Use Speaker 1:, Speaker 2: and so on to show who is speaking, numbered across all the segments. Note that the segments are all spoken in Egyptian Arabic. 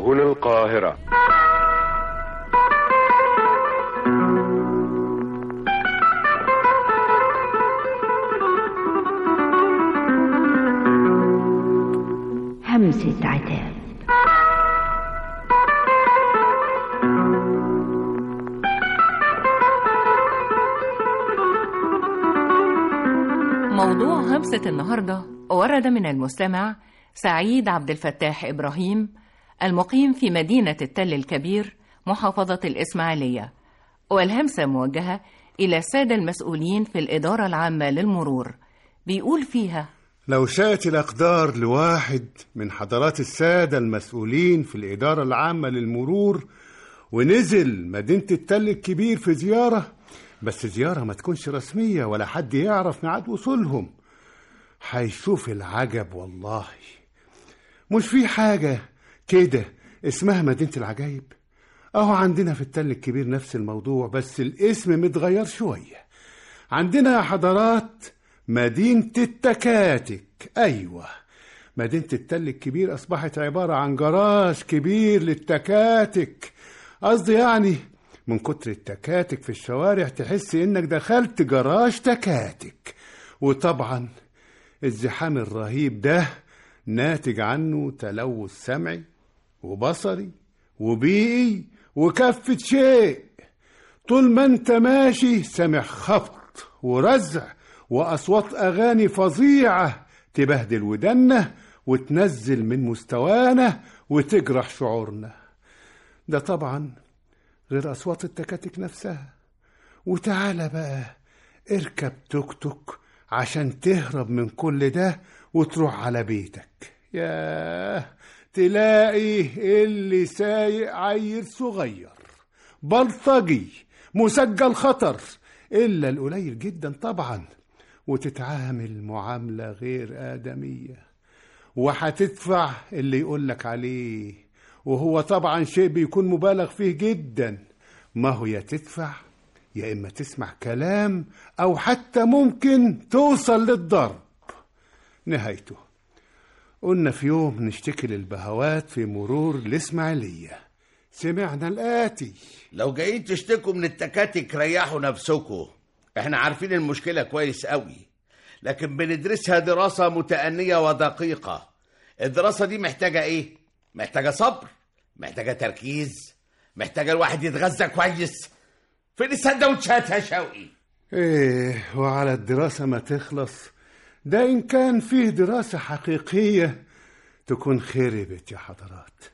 Speaker 1: هنا القاهرة
Speaker 2: همسة عتاب
Speaker 3: موضوع همسة النهاردة ورد من المستمع سعيد عبد الفتاح إبراهيم المقيم في مدينة التل الكبير محافظة الإسماعيلية والهمسة موجهة إلى السادة المسؤولين في الإدارة العامة للمرور بيقول فيها
Speaker 4: لو شاءت الأقدار لواحد من حضرات السادة المسؤولين في الإدارة العامة للمرور ونزل مدينة التل الكبير في زيارة بس زيارة ما تكونش رسمية ولا حد يعرف ميعاد وصولهم هيشوف العجب والله مش في حاجة كده اسمها مدينة العجايب اهو عندنا في التل الكبير نفس الموضوع بس الاسم متغير شوية عندنا يا حضرات مدينة التكاتك أيوة مدينة التل الكبير أصبحت عبارة عن جراج كبير للتكاتك قصدي يعني من كتر التكاتك في الشوارع تحس إنك دخلت جراج تكاتك وطبعا الزحام الرهيب ده ناتج عنه تلوث سمعي وبصري وبيئي وكافة شيء طول ما انت ماشي سامع خبط ورزع وأصوات أغاني فظيعة تبهدل ودنا وتنزل من مستوانا وتجرح شعورنا ده طبعا غير أصوات التكاتك نفسها وتعالى بقى اركب توك توك عشان تهرب من كل ده وتروح على بيتك ياه تلاقي اللي سايق عيل صغير بلطجي مسجل خطر إلا القليل جدا طبعا وتتعامل معاملة غير آدمية وهتدفع اللي يقولك عليه وهو طبعا شيء بيكون مبالغ فيه جدا ما هو يا تدفع يا إما تسمع كلام أو حتى ممكن توصل للضرب نهايته قلنا في يوم نشتكي للبهوات في مرور الإسماعيلية سمعنا الآتي
Speaker 5: لو جايين تشتكوا من التكاتك ريحوا نفسكم احنا عارفين المشكلة كويس قوي لكن بندرسها دراسة متأنية ودقيقة الدراسة دي محتاجة ايه؟ محتاجة صبر محتاجة تركيز محتاجة الواحد يتغذى كويس فين السندوتشات يا شوقي؟
Speaker 4: إيه وعلى الدراسة ما تخلص ده إن كان فيه دراسة حقيقية تكون خربت يا حضرات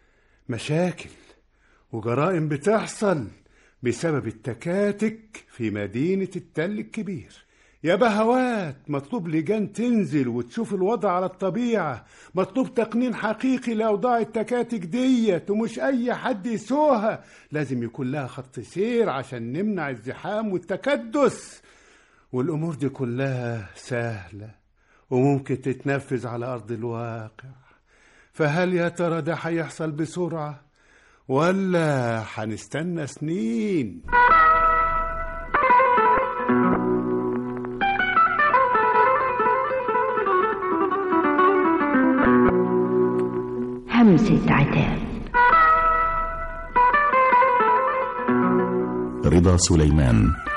Speaker 4: مشاكل وجرائم بتحصل بسبب التكاتك في مدينة التل الكبير يا بهوات مطلوب لجان تنزل وتشوف الوضع على الطبيعة مطلوب تقنين حقيقي لأوضاع التكاتك ديت ومش أي حد يسوها لازم يكون لها خط سير عشان نمنع الزحام والتكدس والأمور دي كلها سهلة وممكن تتنفذ على أرض الواقع فهل يا ترى ده هيحصل بسرعة ولا هنستنى سنين
Speaker 2: همسة عتاب
Speaker 6: رضا سليمان